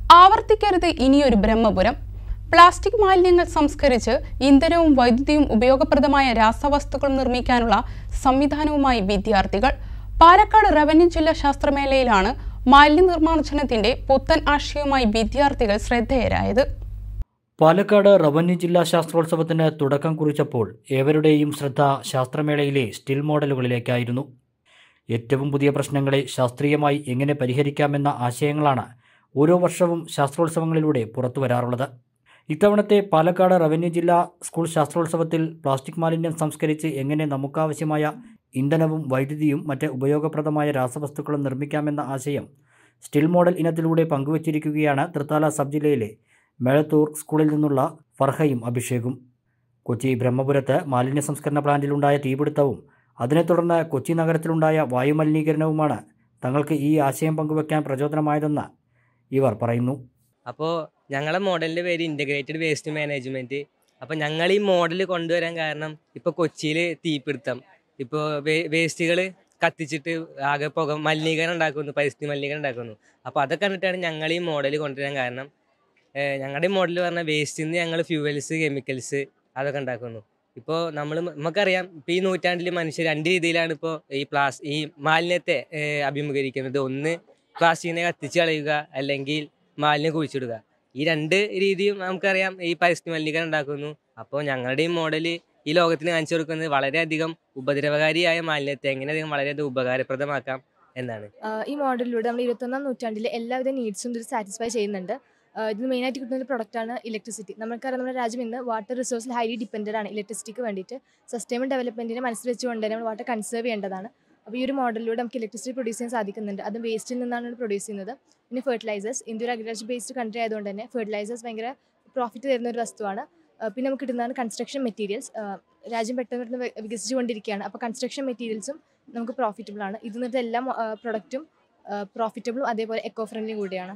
ആവർത്തിക്കരുത് ഇനിയൊരു ബ്രഹ്മപുരം പ്ലാസ്റ്റിക് മാലിന്യങ്ങൾ സംസ്കരിച്ച് ഇന്ധനവും വൈദ്യുതിയും ഉപയോഗപ്രദമായ രാസവസ്തുക്കൾ നിർമ്മിക്കാനുള്ള സംവിധാനവുമായി വിദ്യാർത്ഥികൾ പാലക്കാട് റവന്യൂ ജില്ലാ ശാസ്ത്രമേളയിലാണ് മാലിന്യ നിർമ്മാർജ്ജനത്തിന്റെ പുത്തൻ ആശയവുമായി വിദ്യാർത്ഥികൾ ശ്രദ്ധേയരായത് പാലക്കാട് റവന്യൂ ജില്ലാ ശാസ്ത്രോത്സവത്തിന് തുടക്കം കുറിച്ചപ്പോൾ ഏവരുടെയും ശ്രദ്ധ ശാസ്ത്രമേളയിലെ സ്റ്റിൽ മോഡലുകളിലേക്കായിരുന്നു ഏറ്റവും പുതിയ പ്രശ്നങ്ങളെ ശാസ്ത്രീയമായി എങ്ങനെ പരിഹരിക്കാമെന്ന ആശയങ്ങളാണ് ഓരോ വർഷവും ശാസ്ത്രോത്സവങ്ങളിലൂടെ പുറത്തു വരാറുള്ളത് ഇത്തവണത്തെ പാലക്കാട് റവന്യൂ ജില്ലാ സ്കൂൾ ശാസ്ത്രോത്സവത്തിൽ പ്ലാസ്റ്റിക് മാലിന്യം സംസ്കരിച്ച് എങ്ങനെ നമുക്കാവശ്യമായ ഇന്ധനവും വൈദ്യുതിയും മറ്റ് ഉപയോഗപ്രദമായ രാസവസ്തുക്കളും നിർമ്മിക്കാമെന്ന ആശയം സ്റ്റിൽ മോഡൽ ഇനത്തിലൂടെ പങ്കുവച്ചിരിക്കുകയാണ് തൃത്താല സബ് ജില്ലയിലെ മേളത്തൂർ സ്കൂളിൽ നിന്നുള്ള ഫർഹയും അഭിഷേകും കൊച്ചി ബ്രഹ്മപുരത്ത് മാലിന്യ സംസ്കരണ പ്ലാന്റിലുണ്ടായ തീപിടുത്തവും അതിനെ തുടർന്ന് കൊച്ചി നഗരത്തിലുണ്ടായ വായുമലിനീകരണവുമാണ് തങ്ങൾക്ക് ഈ ആശയം പങ്കുവയ്ക്കാൻ പ്രചോദനമായതെന്ന് ഇവർ പറയുന്നു അപ്പോൾ ഞങ്ങളെ മോഡലിൻ്റെ പേര് ഇൻ്റഗ്രേറ്റഡ് വേസ്റ്റ് മാനേജ്മെൻറ്റ് അപ്പോൾ ഞങ്ങൾ ഈ മോഡൽ കൊണ്ടുവരാൻ കാരണം ഇപ്പോൾ കൊച്ചിയിൽ തീപിടുത്തം ഇപ്പോൾ വേസ്റ്റുകൾ കത്തിച്ചിട്ട് ആകെ പുക മലിനീകരണം ഉണ്ടാക്കുന്നു പരിസ്ഥിതി മലിനീകരണം ഉണ്ടാക്കുന്നു അപ്പോൾ അതൊക്കെ കണ്ടിട്ടാണ് ഞങ്ങൾ ഈ മോഡൽ കൊണ്ടുവരാൻ കാരണം ഏഹ് ഞങ്ങളുടെ ഈ മോഡൽ പറഞ്ഞാൽ വേസ്റ്റിൽ നിന്ന് ഞങ്ങൾ ഫ്യൂവൽസ് കെമിക്കൽസ് അതൊക്കെ ഉണ്ടാക്കുന്നു ഇപ്പോൾ നമ്മൾ നമുക്കറിയാം ഇപ്പോൾ ഈ നൂറ്റാണ്ടിൽ മനുഷ്യർ രണ്ട് രീതിയിലാണ് ഇപ്പോൾ ഈ പ്ലാസ് ഈ മാലിന്യത്തെ ഏഹ് അഭിമുഖീകരിക്കുന്നത് ഒന്ന് പ്ലാസ്റ്റിക്കിനെ കത്തിച്ച് കളയുക അല്ലെങ്കിൽ മാലിന്യം കുഴിച്ചിടുക ഈ രണ്ട് രീതിയും നമുക്കറിയാം ഈ പരിസ്ഥിതി മലിനീകരണം ഉണ്ടാക്കുന്നു അപ്പോൾ ഞങ്ങളുടെ ഈ മോഡൽ ഈ ലോകത്തിന് കാണിച്ചു കൊടുക്കുന്നത് വളരെയധികം ഉപദ്രവകാരിയായ മാലിന്യത്തെ എങ്ങനെയധികം വളരെയധികം ഉപകാരപ്രദമാക്കാം എന്നാണ് ആഹ് ഈ മോഡലിലൂടെ നമ്മൾ ഇരുപത്തൊന്നാം നൂറ്റാണ്ടിൽ എല്ലാവിധ നീഡ്സും ഇത് സാറ്റിസ്ഫൈ ചെയ്യുന്നുണ്ട് ആഹ് ഇതിന് മെയിനായിട്ട് കിട്ടുന്ന ഒരു പ്രൊഡക്റ്റാണ് ഇലക്ട്രിസിറ്റി നമുക്കറിയാം നമ്മുടെ രാജ്യം ഇന്ന് വാട്ടർ റിസോഴ്സിൽ ഹൈലി ഡിപ്പെൻഡഡ് ആണ് ഇലക്ട്രിസിറ്റിക്ക് വേണ്ടിയിട്ട് സസ്റ്റൈനബിൾ ഡെവലപ്മെൻറ്റിനെ മനസ്സിൽ വെച്ചുകൊണ്ട് തന്നെ നമ്മൾ വാട്ടർ കൺസേർവ് ചെയ്യേണ്ടതാണ് അപ്പോൾ ഈ ഒരു മോഡലിലൂടെ നമുക്ക് ഇലക്ട്രിസിറ്റി പ്രൊഡ്യൂസ് ചെയ്യാൻ സാധിക്കുന്നുണ്ട് അത് വേസ്റ്റിൽ നിന്നാണ് പ്രൊഡ്യൂസ് ചെയ്യുന്നത് പിന്നെ ഫെർട്ടിലൈസേഴ്സ് ഇന്ത്യ ഒരു അഗ്രികൾച്ചർ ബേസ്ഡ് കൺട്രി ആയതുകൊണ്ട് തന്നെ ഫെർട്ടിലൈസേഴ്സ് ഭയങ്കര പ്രോഫിറ്റ് തരുന്ന ഒരു വസ്തുവാണ് ആഹ് പിന്നെ നമുക്ക് കിട്ടുന്നതാണ് കൺസ്ട്രക്ഷൻ മെറ്റീരിയൽസ് രാജ്യം പെട്ടെന്ന് പെട്ടെന്ന് വി- വികസിച്ചുകൊണ്ടിരിക്കുകയാണ് അപ്പോൾ കൺസ്ട്രക്ഷൻ മെറ്റീരിയൽസും നമുക്ക് പ്രോഫിറ്റബിൾ ആണ് ഇത് നിന്നിട്ട് എല്ലാ പ്രൊഡക്റ്റും പ്രോഫിറ്റബിളും അതേപോലെ എക്കോ ഫ്രണ്ട്ലിയും കൂടിയാണ്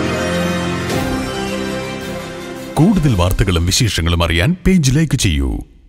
കൂടുതൽ വാർത്തകളും വിശേഷങ്ങളും അറിയാൻ പേജ് ലൈക്ക് ചെയ്യൂ